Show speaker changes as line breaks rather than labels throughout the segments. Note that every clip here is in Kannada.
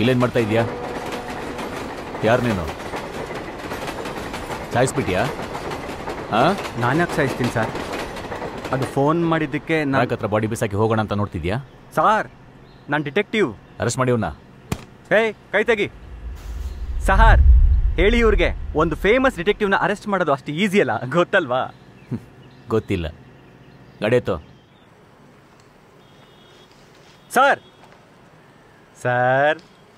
ಇಲ್ಲೇನು ಮಾಡ್ತಾ ಇದೀಯಾ ಯಾರು ನೀನು ಸಾಯಿಸ್ಬಿಟ್ಯಾ ಹಾಂ
ನಾನು ಯಾಕೆ ಸಾಯಿಸ್ತೀನಿ ಸರ್ ಅದು ಫೋನ್ ಮಾಡಿದ್ದಕ್ಕೆ ನಾನು
ನಾಲ್ಕು ಹತ್ರ ಬಾಡಿ ಬಿಸಾಕಿ ಹೋಗೋಣ ಅಂತ ನೋಡ್ತಿದ್ಯಾ
ಸಾರ್ ನಾನು ಡಿಟೆಕ್ಟಿವ್
ಅರೆಸ್ಟ್ ಮಾಡಿ ಅವ್ನ
ಹೇಯ್ ಕೈ ತೆಗಿ ಸಹಾರ್ ಹೇಳಿ ಇವ್ರಿಗೆ ಒಂದು ಫೇಮಸ್ ಡಿಟೆಕ್ಟಿವ್ನ ಅರೆಸ್ಟ್ ಮಾಡೋದು ಅಷ್ಟು ಈಸಿ ಅಲ್ಲ ಗೊತ್ತಲ್ವಾ
ಗೊತ್ತಿಲ್ಲ ಗಡೇತು
ಸರ್ ಸರ್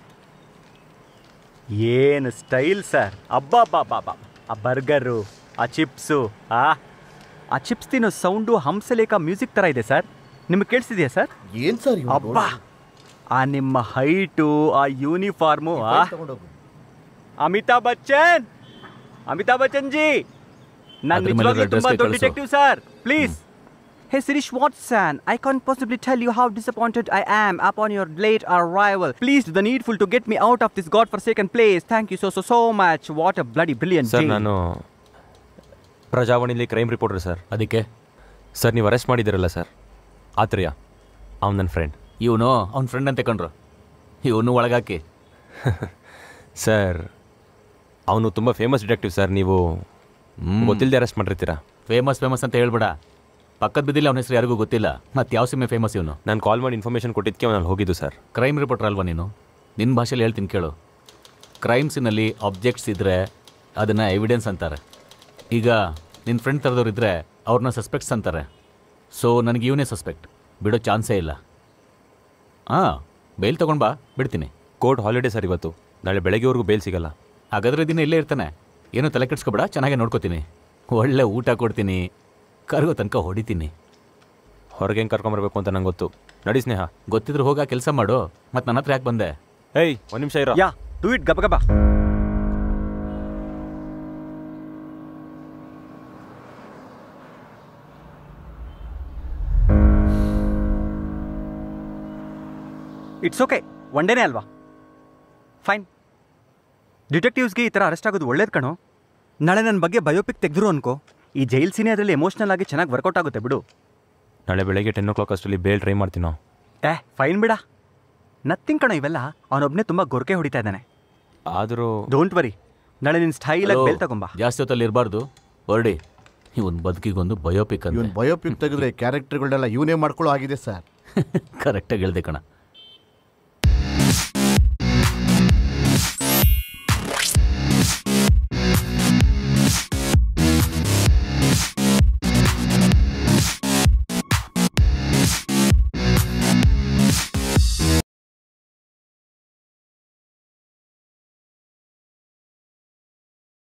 ಏನು ಸ್ಟೈಲ್ ಸರ್ ಅಬ್ಬಾ ಬಾ ಬಾ ಬಾ ಆ ಬರ್ಗರು ಆ ಚಿಪ್ಸು ಆ ಆ ಚಿಪ್ಸ್ ತಿನ್ನೋ ಸೌಂಡು ಹಂಸಲೇಖ ಮ್ಯೂಸಿಕ್ ಥರ ಇದೆ ಸರ್ ನಿಮಗೆ ಕೇಳಿಸಿದೆಯಾ ಸರ್
ಏನ್ ಸರ್ ಇವ್ನು
ಅಬ್ಬಾ ಆ ನಿಮ್ಮ ಹೈಟು ಆ ಯೂನಿಫಾರ್ಮು ಆ
ಫೈಲ್ ತಗೊಂಡೋಗು.
ಅಮಿತಾಬ್ ಬಚ್ಚನ್ ಅಮಿತಾಬ್ ಬಚ್ಚನ್ ಜಿ ನಾನು
ಅದ್ರ ಮೇಲೆ
ನಿಜವಾಗ್ಲೂ
address
ತುಂಬಾ
ಗೆ
ದೊಡ್ಡ
ಕಳ್ಸು.
Detective sir please Hey Sirish Watson, I can't possibly tell you how disappointed I am upon your late arrival. Please do the needful to get me out of this godforsaken place. Thank you so so so much. What a bloody brilliant
sir
day.
ನಾನು ಪ್ರಜಾವಾಣಿಲಿ ಕ್ರೈಮ್ ರಿಪೋರ್ಟರ್ ಸರ್
ಅದಕ್ಕೆ
ಸರ್ ನೀವು ಅರೆಸ್ಟ್ ಮಾಡಿದ್ದೀರಲ್ಲ ಸರ್ ಆತ್ರೇಯ ಅವ್ನು ನನ್ನ ಫ್ರೆಂಡ್
ಇವನು ಅವ್ನ ಫ್ರೆಂಡ್ ಅಂತ ಕಂಡ್ರು ಇವನು ಒಳಗಾಕಿ
ಸರ್ ಅವನು ತುಂಬ ಫೇಮಸ್ ಡಿಟೆಕ್ಟಿವ್ ಸರ್ ನೀವು ಗೊತ್ತಿಲ್ಲದೆ ಅರೆಸ್ಟ್ ಮಾಡಿರ್ತೀರಾ
ಫೇಮಸ್ ಫೇಮಸ್ ಅಂತ ಹೇಳ್ಬೇಡ ಪಕ್ಕದ ಬಿದ್ದಿಲ್ಲ ಅವನ ಹೆಸರು ಯಾರಿಗೂ ಗೊತ್ತಿಲ್ಲ ಮತ್ತೆ ಯಾವ ಸಿಮ್ಮೆ ಫೇಮಸ್ ಇವನು
ನಾನು ಕಾಲ್ ಮಾಡಿ ಇನ್ಫಾರ್ಮೇಷನ್ ಕೊಟ್ಟಿದ್ದಕ್ಕೆ ಅವನಲ್ಲಿ ಹೋಗಿದ್ದು ಸರ್
ಕ್ರೈಮ್ ರಿಪೋರ್ಟರ್ ಅಲ್ವಾ ನೀನು ನಿನ್ನ ಭಾಷೆಯಲ್ಲಿ ಹೇಳ್ತೀನಿ ಕೇಳು ಕ್ರೈಮ್ ಸೀನಲ್ಲಿ ಆಬ್ಜೆಕ್ಟ್ಸ್ ಇದ್ದರೆ ಅದನ್ನು ಎವಿಡೆನ್ಸ್ ಅಂತಾರೆ ಈಗ ನಿನ್ನ ಫ್ರೆಂಡ್ ಥರದವ್ರು ಇದ್ದರೆ ಅವ್ರನ್ನ ಸಸ್ಪೆಕ್ಟ್ಸ್ ಅಂತಾರೆ ಸೊ ನನಗೆ ಇವನೇ ಸಸ್ಪೆಕ್ಟ್ ಬಿಡೋ ಚಾನ್ಸೇ ಇಲ್ಲ ಹಾಂ ಬೇಲ್ ತೊಗೊಂಡು ಬಾ ಬಿಡ್ತೀನಿ
ಕೋರ್ಟ್ ಹಾಲಿಡೇ ಸರ್ ಇವತ್ತು ನಾಳೆ ಬೆಳಗ್ಗೆವರೆಗೂ ಬೇಲ್ ಸಿಗಲ್ಲ
ಹಾಗಾದ್ರೆ ದಿನ ಇಲ್ಲೇ ಇರ್ತಾನೆ ಏನು ತಲೆ ಕೆಡ್ಸ್ಕೊಬೇಡ ಚೆನ್ನಾಗೇ ನೋಡ್ಕೋತೀನಿ ಒಳ್ಳೆ ಊಟ ಕೊಡ್ತೀನಿ ಕರ್ಗೋ ತನಕ ಹೊಡಿತೀನಿ
ಹೊರಗೆ ಹೆಂಗೆ ಕರ್ಕೊಂಬರ್ಬೇಕು ಅಂತ ನಂಗೆ ಗೊತ್ತು ನಡಿ ಸ್ನೇಹ
ಗೊತ್ತಿದ್ರು ಹೋಗ ಕೆಲಸ ಮಾಡು ಮತ್ತು ನನ್ನ ಹತ್ರ ಯಾಕೆ ಬಂದೆ
ಏಯ್ ಒಂದು ನಿಮಿಷ ಇರೋ
Yeah, do it gaba gaba. It's okay one ಡೇನೇ ಅಲ್ವಾ ಫೈನ್ ಡಿಟೆಕ್ಟಿವ್ಸ್ಗೆ ಈ ಥರ ಅರೆಸ್ಟ್ ಆಗೋದು ಒಳ್ಳೇದು ಕಣೋ ನಾಳೆ ನನ್ನ ಬಗ್ಗೆ ಬಯೋಪಿಕ್ ತೆಗೆದ್ರು ಅನ್ಕೋ ಈ ಜೈಲ್ ಸೀನೆ ಅದರಲ್ಲಿ ಎಮೋಷ್ನಲ್ ಆಗಿ ಚೆನ್ನಾಗಿ ವರ್ಕೌಟ್ ಆಗುತ್ತೆ ಬಿಡು
ನಾಳೆ ಬೆಳಗ್ಗೆ ಟೆನ್ ಓ ಕ್ಲಾಕ್ ಅಷ್ಟರಲ್ಲಿ ಬೇಲ್ ಟ್ರೈ ಮಾಡ್ತೀನೋ
ಏ ಫೈನ್ ಬಿಡ ನಥಿಂಗ್ ಕಣೋ ಇವೆಲ್ಲ ಅವನೊಬ್ಬನೇ ತುಂಬ ಗೊರಕೆ ಹೊಡಿತಾ ಇದ್ದಾನೆ
ಆದರೂ
ಡೋಂಟ್ ವರಿ ನಾಳೆ ನಿನ್ನ ಸ್ಟೈಲಾಗಿ
ಹಲೋ,
ಬೆಲ್ ತಗೊಂಬಾ
ಜಾಸ್ತಿ ಹೊತ್ತಲ್ಲಿ ಇರಬಾರ್ದು ಹೊರಡಿ ಇವನ್ ಬದುಕಿಗೊಂದು ಬಯೋಪಿಕ್
ಇವನ್
ಅಂತ
ಬಯೋಪಿಕ್ ತೆಗೆದ್ರೆ ಕ್ಯಾರೆಕ್ಟರ್ಗಳನ್ನೆಲ್ಲ ಇವನೇ ಮಾಡ್ಕೊಳ್ಳೋ ಆಗಿದೆ ಸರ್
ಕರೆಕ್ಟಾಗಿ ಹೇಳ್ದೆ ಕಣ